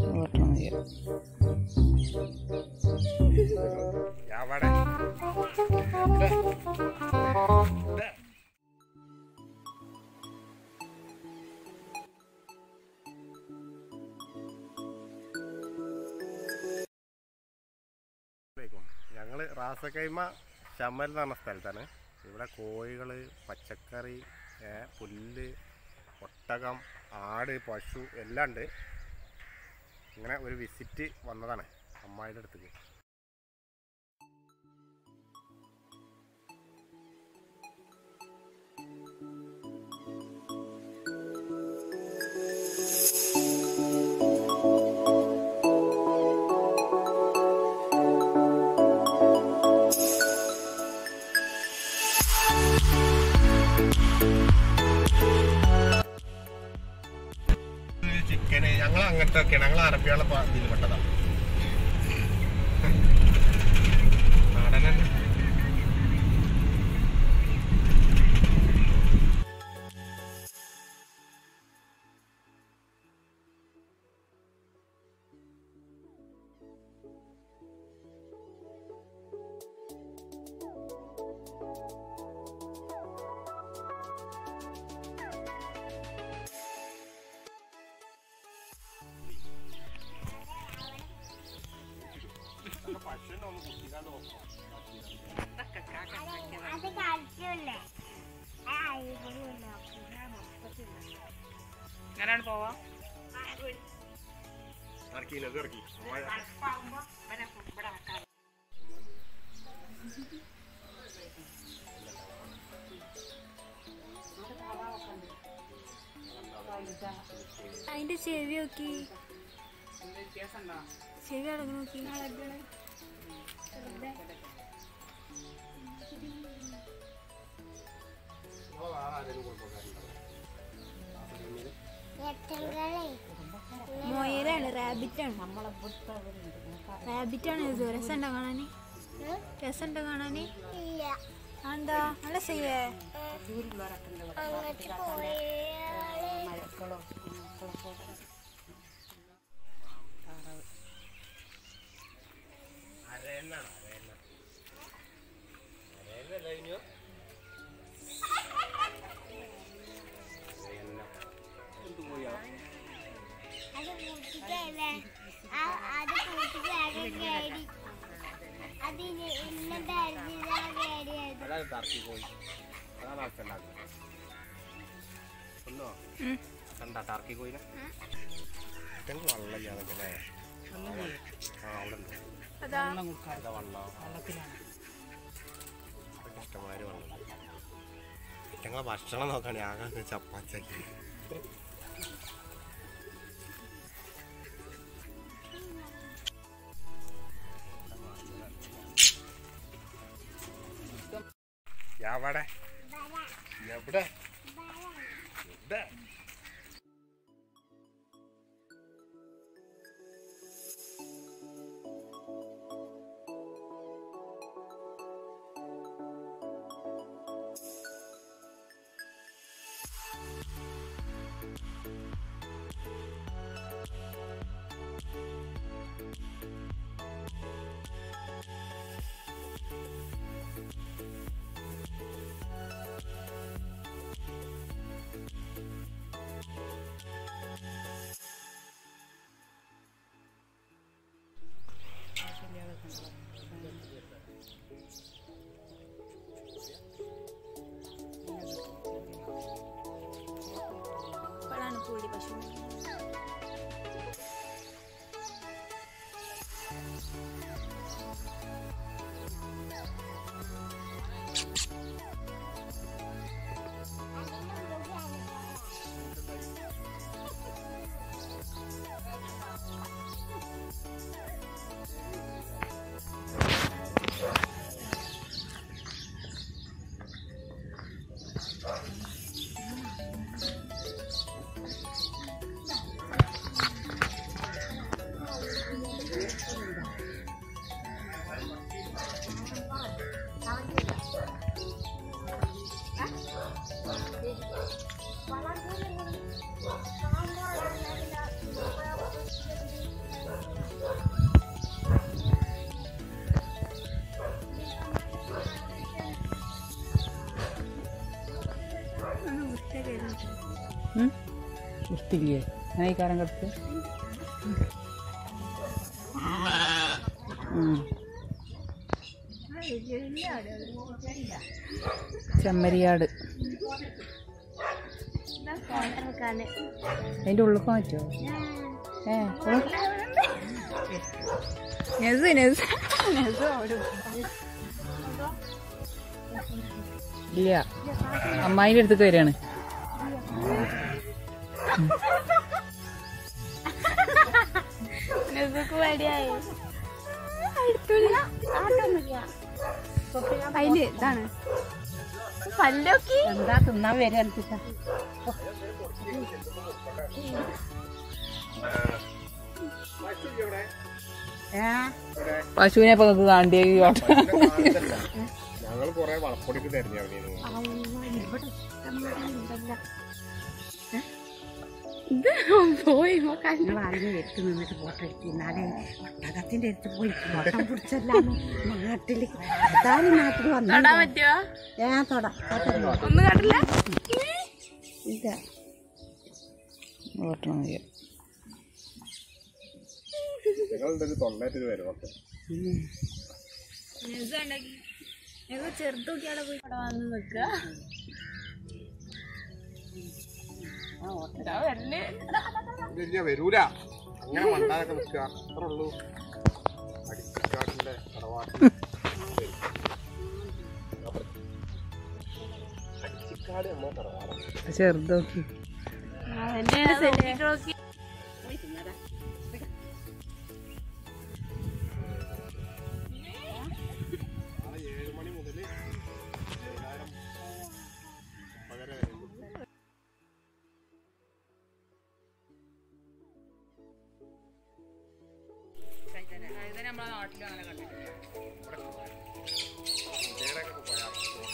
ഓർമ്മ മതി എവിടെ ഞങ്ങൾ റാസക്കൈമ ചമ്മൽ എന്ന് പറഞ്ഞ സ്ഥലത്താണ് ഇവിടെ കോഴികൾ പച്ചക്കറി ഏ, പുല്ല് ഒട്ടകം ആട് പശു എല്ലാം ഉണ്ട് ഇങ്ങനെ ഒരു വിസിറ്റ് വന്നതാണ് അമ്മായിയുടെ അടുത്തേക്ക് ചിക്കന് ഞങ്ങൾ അങ്ങനത്തെ ഒക്കെയാണ് ഞങ്ങൾ അറബികളെ പ- ഇതിൽ പെട്ടതാണ് നാടൻ തന്നെ. പശുവിനെ ഒന്ന് കുത്തിക്കാണ്ട് നോക്കണം. അത് കളിക്കൂലേ ആ ഇവിടെ നോക്കില്ല ഞാനാണ് പോവാ ഇറക്കി ഇത് ഇറക്കി അമ്മായി അതിന്റെ ചെവി നോക്കി ചെവി അടങ്ങി നോക്കി നിങ്ങളെ വേറെ ആരെങ്കിലും കുഴപ്പക്കാരുണ്ടോ മൊയലാണ് റാബിറ്റ് ആണ് റാബിറ്റ് ആണ് ഇത് രസമുണ്ടോ കാണാന് രസമുണ്ടോ കാണാന് എന്താ നല്ല സൈവേ അരയണ്ണാണ് അരയണ്ണ അരയണ്ണല്ല കഴിഞ്ഞു അരയണ്ണ എന്ത് പോയാ അത് കൂട്ടിക്കല്ലേ അത് കൂട്ടിക്കാടി കേടി അതിന് ഇന്നത്തെ കേടിയത് അതാണ് ടർക്കി പോയി അതാണ് അവസ്ഥ ഉണ്ടാക്കുന്നത് ഒന്നോ കണ്ട ടർക്കി കോയിനെ ഞങ്ങൾ വള്ളമില്ലാതൊക്കെ അല്ലേ ആ അവിടെ ഉണ്ട് അതാ അതാ വള്ളം ഇഷ്ടമാതിരി വള്ളം ഞങ്ങൾ ഭക്ഷണം നോക്കാണ് ആകെ ചപ്പാച്ചാക്കി എവിടെ എവിടെ എവിടെ കത്തില്ലേ അങ്ങനെ ഈ കാരം കത്ത് ഉം. ചെമ്മരിയാട് അതിന്റെ ഉള്ളിൽ മാറ്റോ ഏ നെസ് നെസ് നെസ് ഇല്ല അമ്മായിന്റെ അടുത്തേക്ക് വരികയാണ് അതില് ഇതാണ് പല്ലൊക്കെ എന്താ തിന്നാൻ വരാൻ പശുവിനെ ഇപ്പൊ നിങ്ങൾക്ക് കാണ്ടിയ ഞങ്ങൾ കുറെ വളപ്പൊടിക്ക് തെരഞ്ഞു ഇത് പോയി എടുത്ത് നിന്നിട്ട് ഫോട്ടോ എടുത്ത് എന്നാലേ ഒട്ടകത്തിന്റെ അടുത്ത് പോയി ഫോട്ടം പിടിച്ചല്ലാന്ന് നാട്ടില് അതാണ് നാട്ടിൽ വന്നു തൊടാൻ പറ്റുമോ ഞാൻ തൊടാം തൊടാം. ഒന്നും കണ്ടില്ല ഇല്ല ഓട്ടണം മതി ഞങ്ങൾ തൊള്ളായിട്ട് വരും ഒക്കെ ഞങ്ങൾ ചെറുതൊക്കെ അവിടെ പോയി അവിടെ വന്ന് നിൽക്കുക ഇല്ല വരൂല അങ്ങനെ മണ്ടാനൊക്കെ നിൽക്കുക അത്രേ ഉള്ളൂ അടിക്കാടിന്റെ തറവാട്ട് അടിച്ചിക്കാട് നമ്മളെ തറവാടാണ് ചെറുതോക്കി നാളെ ഏഴ് മണി മുതൽ വൈകുന്നേരം ഒമ്പതര വരെ ഇതേടൊക്കെ പോയാൽ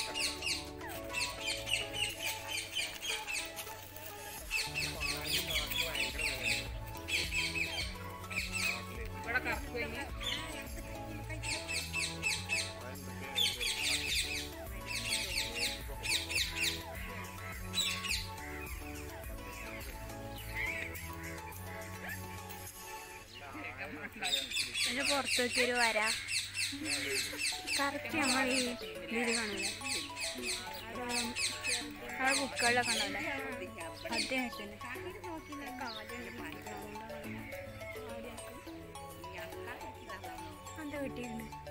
അതിന്റെ പുറത്തേക്ക് ഒരു വര കറക്റ്റ് നമ്മൾ ഈ ഇതിൽ കാണില്ല അവിടെ ബുക്കുകളിലൊക്കെ ഉണ്ടാവില്ലേ അതേ തന്നെ എന്താ കിട്ടിയിട്ടുണ്ട്